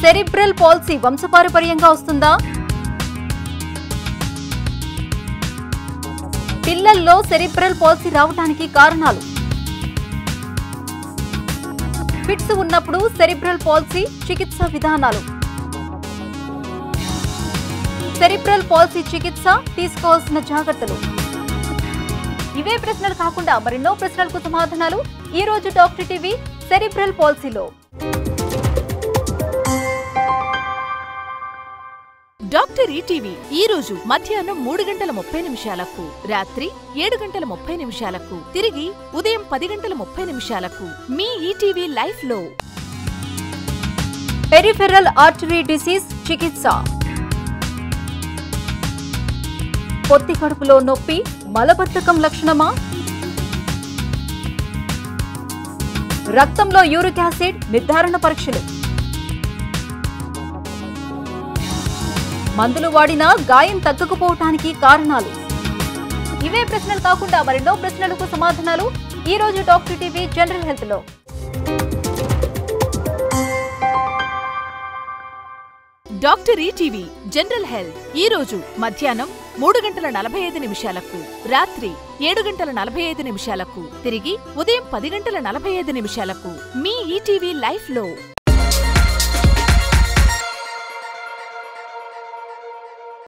cerebral policy వంశపారపర్యంగా వస్తుందా పిల్లల్లో cerebral policy రావడానికి కారణాలు ఫిట్స్ ఉన్నప్పుడు సెరిబ్రల్ పాలసీ చికిత్స విధానాలు సెరిబ్రల్ పాలసీ చికిత్స తీసుకోవాల్సిన జాగ్రత్తలు ఇవే ప్రశ్నలు కాకుండా మరెన్నో ప్రశ్నలకు సమాధానాలు ఈ రోజు డాక్టర్ టీవీ సెరిబ్రల్ పాలసీలో డాక్టర్ ఈటీవీ ఈ రోజు మధ్యాహ్నం మూడు గంటల ముప్పై నిమిషాలకు రాత్రి ఏడు గంటల ముప్పై నిమిషాలకు తిరిగి ఉదయం పది గంటల ముప్పై నిమిషాలకు మీ ఈటీవీ లైఫ్ లో పెరిఫెరల్ ఆర్టరీ డిసీజ్ చికిత్స పొత్తి కడుపులో నొప్పి మలబద్ధకం లక్షణమా రక్తంలో యూరిక్ యాసిడ్ నిర్ధారణ పరీక్షలు మందులు వాడినా గాయం తగ్గకపోవటానికి కారణాలు ఇవే ప్రశ్నలు కాకుండా మరెన్నో ప్రశ్నలకు సమాధానాలు ఈ రోజు డాక్టర్ టీవీ జనరల్ హెల్త్ లో డాక్టర్ ఈటీవీ జనరల్ హెల్త్ ఈ రోజు మధ్యాహ్నం మూడు గంటల నలభై ఐదు నిమిషాలకు రాత్రి ఏడు గంటల నలభై ఐదు నిమిషాలకు తిరిగి ఉదయం పది గంటల నలభై ఐదు నిమిషాలకు మీ ఈటీవీ లైఫ్ లో